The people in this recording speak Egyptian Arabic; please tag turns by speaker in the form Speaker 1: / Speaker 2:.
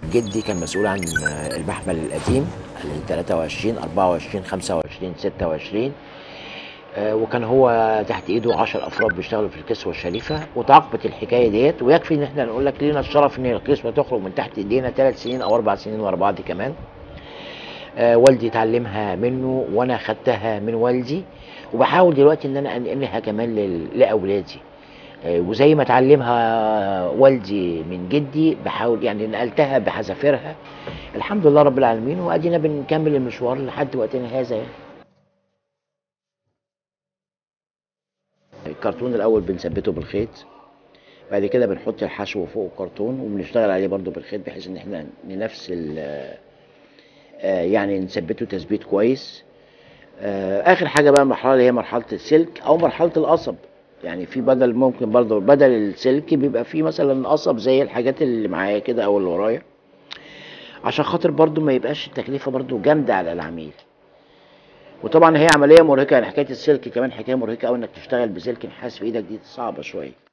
Speaker 1: جدي كان مسؤول عن المحمل القديم ال 23 24 25 26 آه، وكان هو تحت ايده 10 افراد بيشتغلوا في الكسوه الشريفه وتعاقبت الحكايه ديت ويكفي ان احنا نقول لك لينا الشرف ان القسمه تخرج من تحت ايدينا ثلاث سنين او اربع سنين ورا بعض كمان آه، والدي اتعلمها منه وانا خدتها من والدي وبحاول دلوقتي ان انا انقلها كمان لل- لاولادي آه، وزي ما اتعلمها والدي من جدي بحاول يعني نقلتها بحذافيرها الحمد لله رب العالمين وادينا بنكمل المشوار لحد وقتنا هذا يعني الكرتون الاول بنثبته بالخيط بعد كده بنحط الحشو فوق الكرتون وبنشتغل عليه برضو بالخيط بحيث ان احنا ننفس ال- آه، يعني نثبته تثبيت كويس آه، اخر حاجه بقى المرحله اللي هي مرحله السلك او مرحله القصب يعني في بدل ممكن برضو بدل السلك بيبقى في مثلا قصب زي الحاجات اللي معايا كده او اللي ورايا عشان خاطر برضو ما يبقاش التكلفه برضو جامده على العميل وطبعا هي عمليه مرهقه يعني حكايه السلك كمان حكايه مرهقه قوي انك تشتغل بسلك نحاس في ايدك دي صعبه شويه